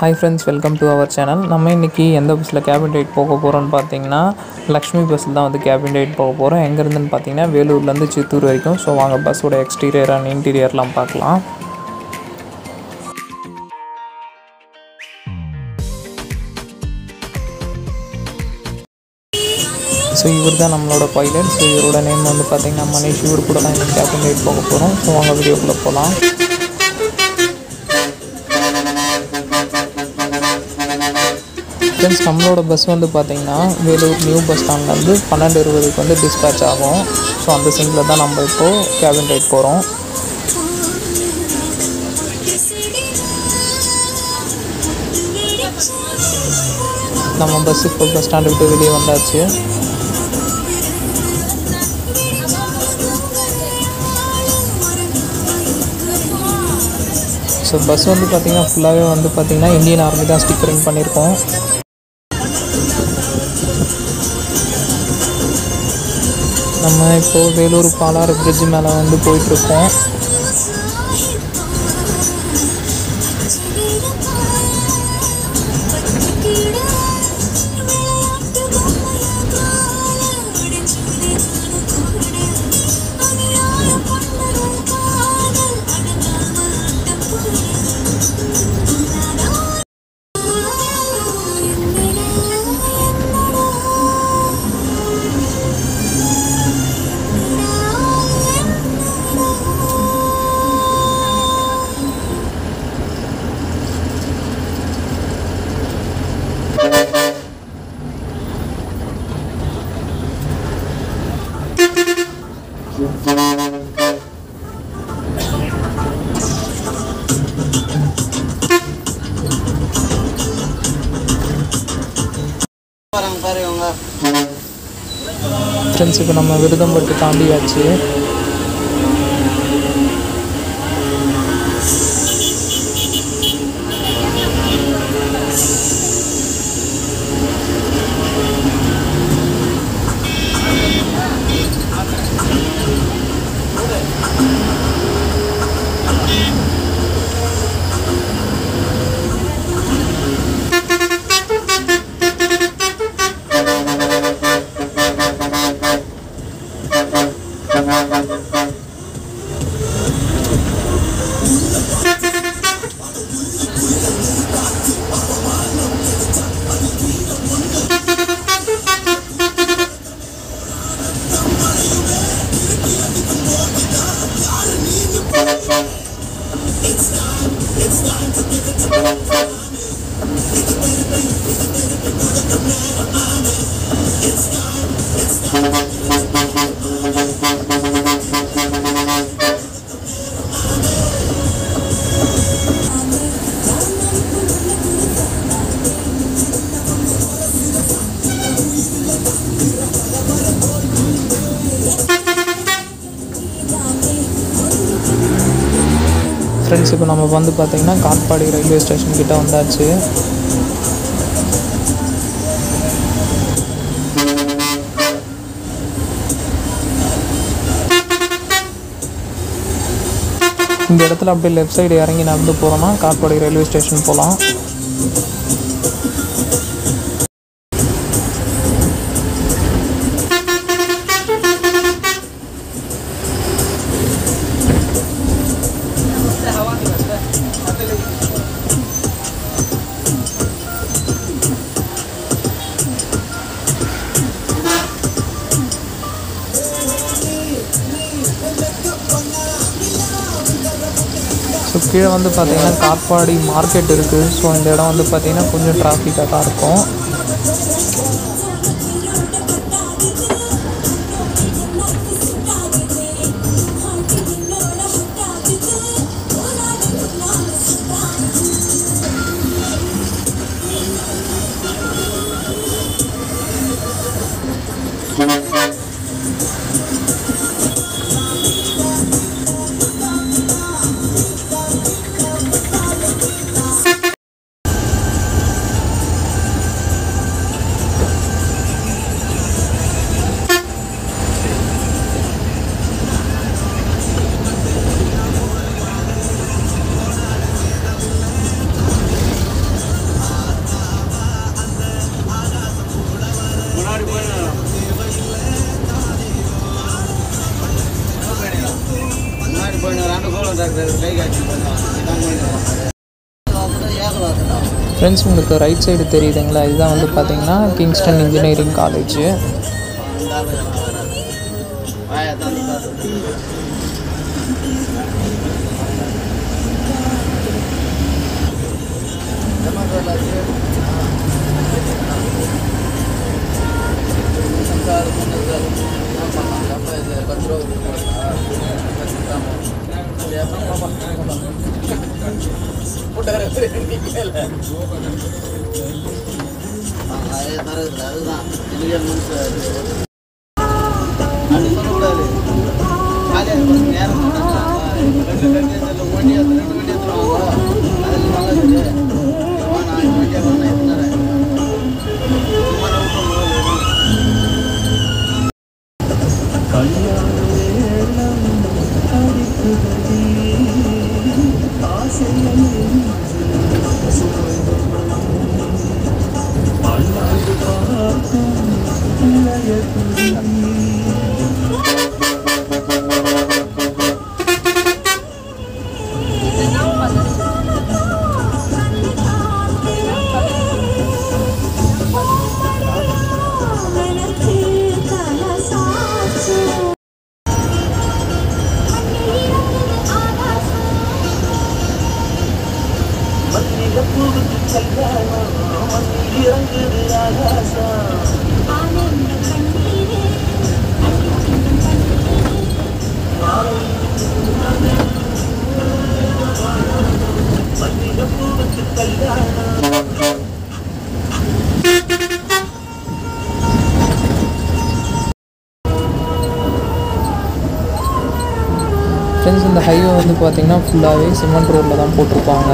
Hi friends welcome to our channel நம்ம இன்றைக்கி எந்த பஸ்ஸில் கேபின் ரைட் போக போகிறோம்னு பார்த்தீங்கன்னா லக்ஷ்மி பஸ்ஸில் தான் வந்து கேபின் ரைட் போக போகிறோம் எங்கேருந்துன்னு பார்த்தீங்கன்னா வேலூர்லேருந்து சித்தூர் வரைக்கும் ஸோ வாங்க பஸ்ஸோட எக்ஸ்டீரியர் அண்ட் இன்டீரியர்லாம் பார்க்கலாம் ஸோ இவர் தான் நம்மளோட பைலட் ஸோ இவரோட நேம் வந்து பார்த்தீங்கன்னா மனிஷ் இவர் கூட தான் இன்னைக்கு கேபின் ரைட் போக போகிறோம் ஸோ வாங்க வீடியோக்குள்ளே போகலாம் ஃப்ரெண்ட்ஸ் நம்மளோட பஸ் வந்து பார்த்தீங்கன்னா வேலூர் நியூ பஸ் ஸ்டாண்ட்லேருந்து பன்னெண்டு இருபதுக்கு வந்து டிஸ்பேச் ஆகும் ஸோ அந்த சிங்கில் தான் நம்ம இப்போது கேபின் ரைட் போகிறோம் நம்ம பஸ் இப்போ பஸ் ஸ்டாண்டு விட்டு வெளியே வந்தாச்சு ஸோ பஸ் வந்து பார்த்திங்கன்னா ஃபுல்லாகவே வந்து பார்த்திங்கன்னா இந்தியன் ஆர்மி தான் ஸ்டிக்கரிங் பண்ணியிருக்கோம் நம்ம இப்போது வேலூர் பாலாறு பிரிட்ஜ் மேலே வந்து போயிட்டுருக்கோம் வராங்க பாரு இவங்க ஃப்ரெண்ட்ஸ் இப்போ நம்ம விருதம்பட்டு தாண்டியாச்சு ஃப்ரெண்ட்ஸ் இப்போ நம்ம வந்து பார்த்திங்கன்னா காட்பாடி ரயில்வே ஸ்டேஷன் கிட்ட வந்தாச்சு இந்த இடத்துல அப்படியே லெஃப்ட் சைடு இறங்கி நடந்து போகிறோம்னா காட்பாடி ரயில்வே ஸ்டேஷன் போகலாம் ஸோ கீழே வந்து பார்த்தீங்கன்னா காட்பாடி மார்க்கெட் இருக்குது ஸோ இந்த இடம் வந்து பார்த்தீங்கன்னா கொஞ்சம் டிராஃபிக்காக தான் இருக்கும் ஃப்ரெண்ட்ஸ் உங்களுக்கு ரைட் சைடு தெரியுதுங்களா இதுதான் வந்து பார்த்தீங்கன்னா கிங்ஸ்டன் இன்ஜினியரிங் காலேஜ் அதுதான் இந்தியன் மீன்ஸ் அது சொல்லக்கூடாது காலையில் கொஞ்சம் நேரம் சொன்னாங்க ரெண்டு ரெண்டு இதில் வண்டி அந்த ரெண்டு வண்டி எடுத்துருவாங்க அதில் நல்லா இருக்குது நான் வண்டியை வந்து எடுத்துறேன் ஃப்ரெண்ட்ஸ் இந்த ஹைவே வந்து பார்த்தீங்கன்னா ஃபுல்லாகவே சிமெண்ட் ரோட்டில் தான் போட்டிருப்பாங்க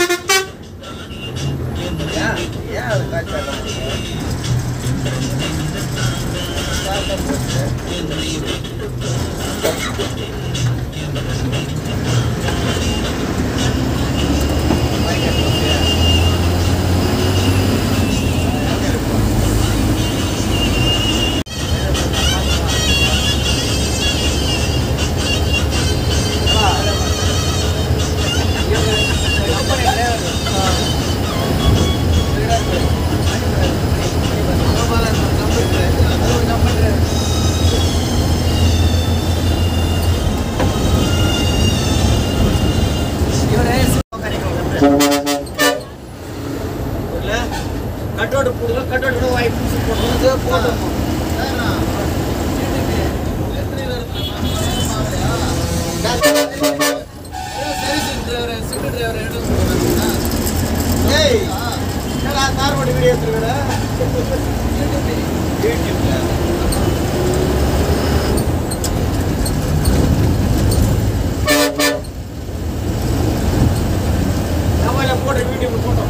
ஏன் ஏன் அது காய்ச்சல் கட்டோடு போடுங்க கட்டோடு வாய் பூசி போட்டு போட்டோம் ஏய் என்னடா கார் ஓட்டி வீடியோ எடுத்துருக்கடா யூடியூப்ல மொபைல போட்டு யூடியூப்ல போட்டோம்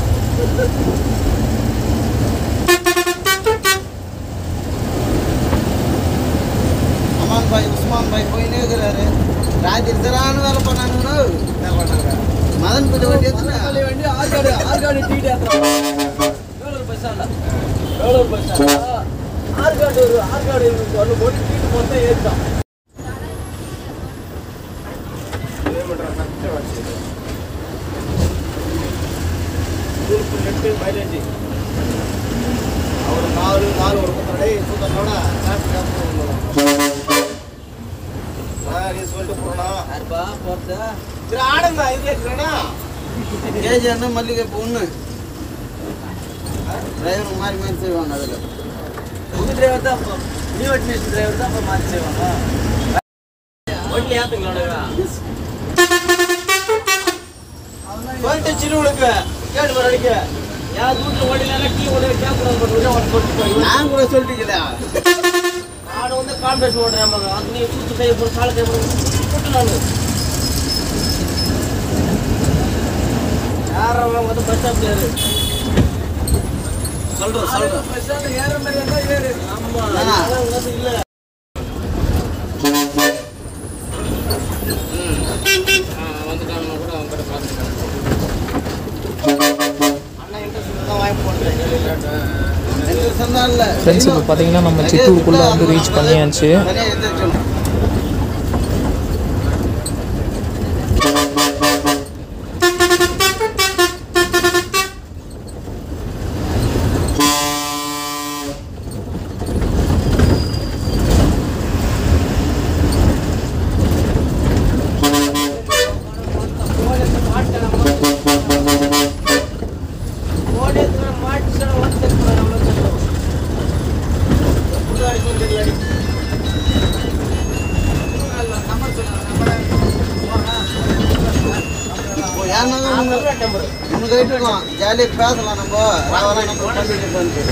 அமான் பாய் உஸ்மான் பாய் போயினே இருக்கிறாரு ராத்திரி தரான வேலை பண்ணானுங்க என்ன பண்ணாங்க மதன் கொஞ்சம் வண்டி எத்தனை வண்டி ஆற்காடு ஆற்காடு டீ வேலூர் பஸ் ஸ்டாண்டா வேலூர் பஸ் ஸ்டாண்டா ஆற்காடு ஒரு ஆற்காடு ஒன்று போட்டு டீட்டு மொத்தம் ஏறிட்டான் நெட்டு மைலேஜ் அவர் நாலு நாலு ஒரு பத்தரை சூத்தனோட நீ சொல்லிட்டு போனா யாருப்பா போகிறதா சரி ஆடுங்க இது இருக்கிறேன்னா கேஜி அண்ணா மல்லிகை பொண்ணு டிரைவர் மாதிரி மாதிரி செய்வாங்க அதில் உங்கள் டிரைவர் தான் இப்போ நியூ அட்மிஷன் டிரைவர் தான் இப்போ மாற்றி செய்வாங்க ஒன்லி ஏற்றுங்களா சொல்லிட்டு சிறுவனுக்கு கேட்டு வர அடிக்க யார் வீட்டில் ஓடினா டீ ஓட கேட்கணும் பண்ணி அவன் சொல்லிட்டு போய் நான் கூட சொல்லிட்டீங்களா நான் வந்து கான்ஃபரன்ஸ் ஓடுறேன் மகன் அது நீ கூத்து கையை போட்டு காலை கையை போட்டு போட்டு நான் யார் அவன் வந்து பஸ் ஸ்டாப்ல ஏறு சொல்றேன் சொல்றேன் பஸ் ஸ்டாப்ல ஏற மாதிரி இருந்தா ஏறு ஆமா ஆனா. அதெல்லாம் வந்து இல்ல வந்துட்டாங்கன்னா கூட அவங்க கிட்ட பார்த்துக்கலாம் அண்ணா இன்ட்ரெஸ்ட் தான் வாங்கி போட்டேன் இன்ட்ரெஸ்ட் தான் இல்லை ஃப்ரெண்ட்ஸ் இப்போ பார்த்தீங்கன்னா நம்ம சித்தூருக்குள்ளே வந்து ரீச் பண்ணியாச்சு நிறைய எந்திரிக்கணும் ஏன்னா உனக்கு ரைட்டுலாம் ஜாலியாக பேசலாம் நம்ம ராவரா நம்ம பண்ணிட்டு பண்ணிட்டு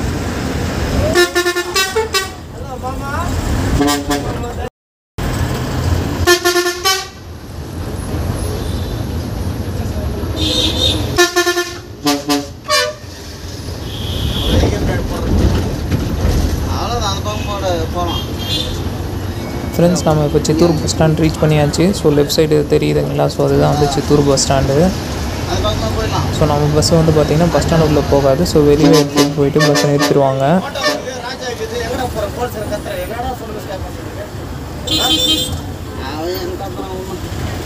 அவ்வளோதான் அந்த பக்கம் போட போகலாம் ஃப்ரெண்ட்ஸ் நம்ம இப்போ சித்தூர் பஸ் ஸ்டாண்ட் ரீச் பண்ணியாச்சு ஸோ லெஃப்ட் சைடு தெரியுதுங்களா ஸோ அதுதான் வந்து சித்தூர் பஸ் ஸ்டாண்டு அது பக்கமாக போயிடலாம் ஸோ நம்ம பஸ் வந்து பார்த்திங்கன்னா பஸ் ஸ்டாண்ட் உள்ள போகாது ஸோ வெளியே எடுத்துகிட்டு போயிட்டு பஸ்ஸை நிறுத்திடுவாங்க ராஜா இருக்குது எங்கடா போகிற போலீஸில் கத்துற என்னடா சொல்லுங்க ஸ்டாப் பண்ணுறீங்க அவன் எனக்கு அப்புறம் ஒன்றும்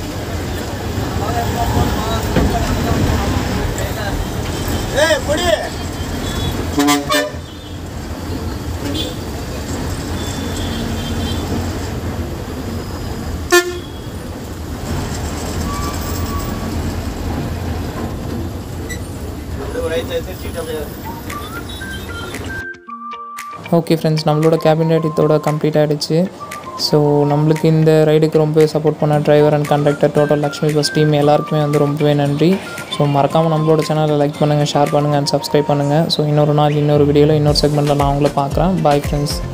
ஏய் பொடி ரைட் திருச்சிட்டு அப்படியே ஓகே ஃப்ரெண்ட்ஸ் நம்மளோட கேபின் ரைடத்தோட கம்ப்ளீட் ஆகிடுச்சு ஸோ நம்மளுக்கு இந்த ரைடுக்கு ரொம்பவே சப்போர்ட் பண்ண driver and conductor total Lakshmi bus team எல்லாருக்குமே வந்து ரொம்பவே நன்றி ஸோ மறக்காமல் நம்மளோட சேனலை லைக் பண்ணுங்கள் ஷேர் பண்ணுங்கள் அண்ட் சப்ஸ்கிரைப் பண்ணுங்கள் ஸோ இன்னொரு நாள் இன்னொரு வீடியோவில் இன்னொரு செக்மெண்ட்டில் நான் உங்களை பார்க்குறேன் பாய் ஃப்ரெண்ட்ஸ்